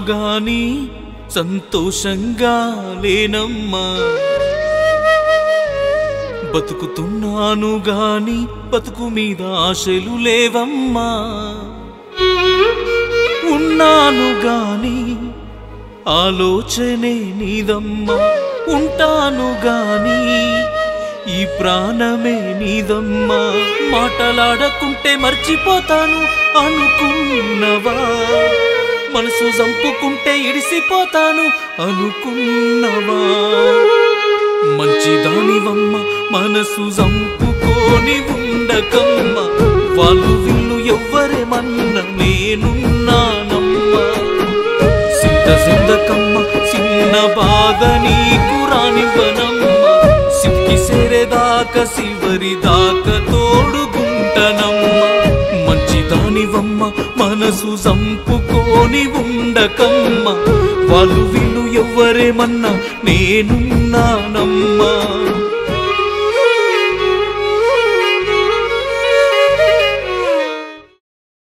గాని సంతోషంగా లేనమ్మా బతుకుతున్నాను గాని బతుకు మీద ఆశలు లేవమ్మా ఉన్నాను గాని ఆలోచనే నీదమ్మా ఉంటాను గాని ఈ ప్రాణమే నీదమ్మా మాటలాడకుంటే మర్చిపోతాను అనుకున్నవా మనసు చంపుకుంటే ఇడిసిపోతాను అనుకున్నవా మంచిదానివమ్మ మనసు చంపుకొని ఉండకమ్మ వాళ్ళు వీళ్ళు ఎవ్వరేమన్న నేనున్నానమ్మా సింత సిందకమ్మ చిన్న బాధ నీకు రానివ్వనమ్మ సిక్కి సేరేదాకా శివరి దాకా తోడుగుంటనమ్మ మంచిదానివమ్మ మనసు చంపుకొని ఉండకమ్మ వాళ్ళు వీళ్ళు ఎవ్వరేమన్నా నేనున్నానమ్మా